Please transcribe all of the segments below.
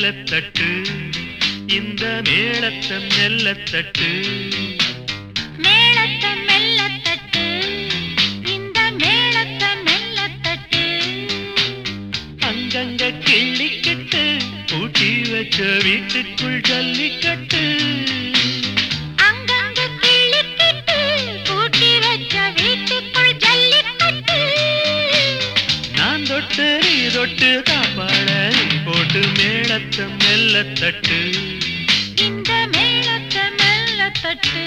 மெல்லத்தட்டு இந்த மேளத்தை மெல்லத்தட்டு மேளத்தை மெல்லத் தட்டு இந்த மேளத்தை மெல்லத் தட்டு அங்கங்க கிள்ளிக்கிட்டு பூட்டி வச்ச வீட்டுக்குள் ஜல்லிக்கட்டு அங்கங்க கிள்ளிக்கிட்டு பூட்டி வச்ச வீட்டுக்குள் ஜல்லிக்கட்டு நான் தொட்டு நீ தொட்டு காப்பாட நீ போட்டு மேளத்தை மெல்லத்தட்டு இந்த மேளத்தை மெல்லத் தட்டு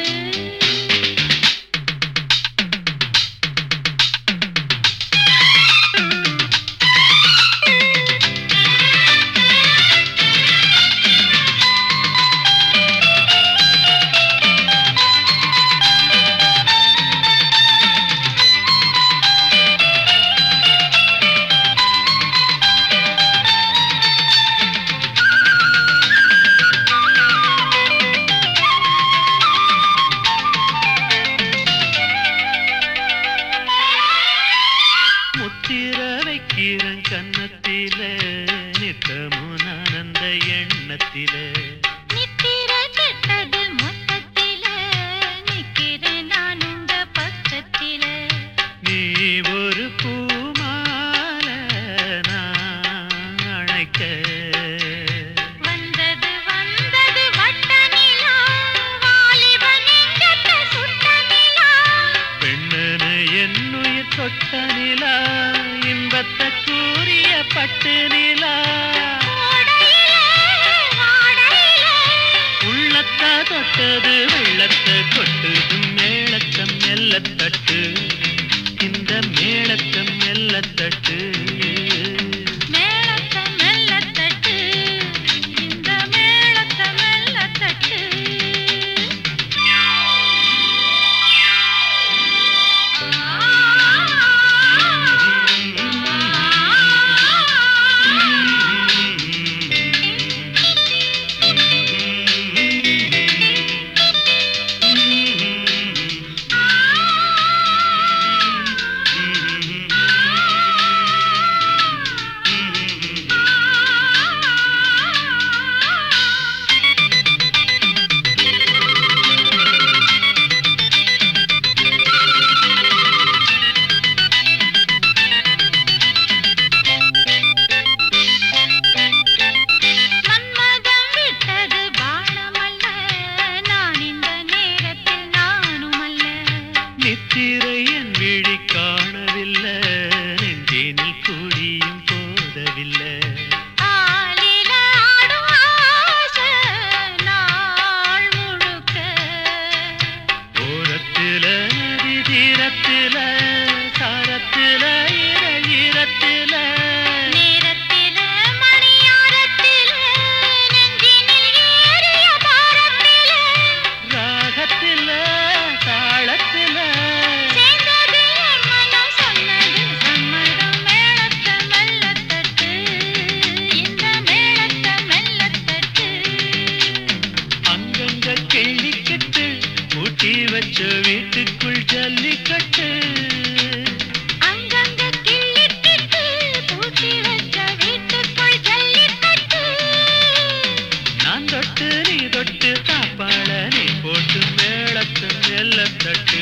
முத்திர வைக்கிறேன் கன்னத்தில நித்தமும் நான் அந்த எண்ணத்தில நித்திர கெட்டது மொத்தத்தில நிக்கிறேன் நான் உங்க பக்கத்தில நீ ஒரு பூமால நான் அணைக்க வந்தது வந்தது வட்ட நிலா வாலிப நெஞ்சத்தை சுட்ட நிலா பெண்ணன என்னுயிர் தொட்ட நிலா இன்பத்தை கூறிய பட்டு நிலா ஓடையிலே வாடையிலே உள்ளத்தா தொட்டது வெள்ளத்தை கொட்டுது மேளத்தம் மெல்லத்தட்டு இந்த மேளத்தம் மெல்லத்தட்டு மேளத்தை மெல்லத் தட்டு இந்த மேளத்தை மெல்லத் தட்டு மன்மதம் விட்டது பாணமல்ல நான் இந்த நேரத்தில் நானும் அல்ல நித்திரை என் விழி காணவில்லை நெஞ்சினில் குழியும் போதவில்லை ஆலில ஆடும் ஆசை நாள் முழுக்க ஓரத்தில நதி தீரத்தில சாரத்தில ஈரத்தில நேரத்தில மணியாரத்தில நெஞ்சினில் ஏறிய பாரத்தில ராகத்தில தாளத்தில சேர்ந்தது என் மனம் சொன்னது சம்மதம் மேளத்தை மெல்லத் தட்டு இந்த மேளத்தை மெல்லத் தட்டு அங்கங்க கிள்ளிக்கட்டு ஊட்டி வச்ச வீட்டுக்குள் ஜல்லிக்கட்டு அங்கங்க கிள்ளிக்கிட்டு பூட்டி வச்ச வீட்டுக்குள் ஜல்லிக்கட்டு நான் தொட்டு நீ தொட்டு காப்பாள நீ போட்டு மேளத்து மெல்ல தட்டு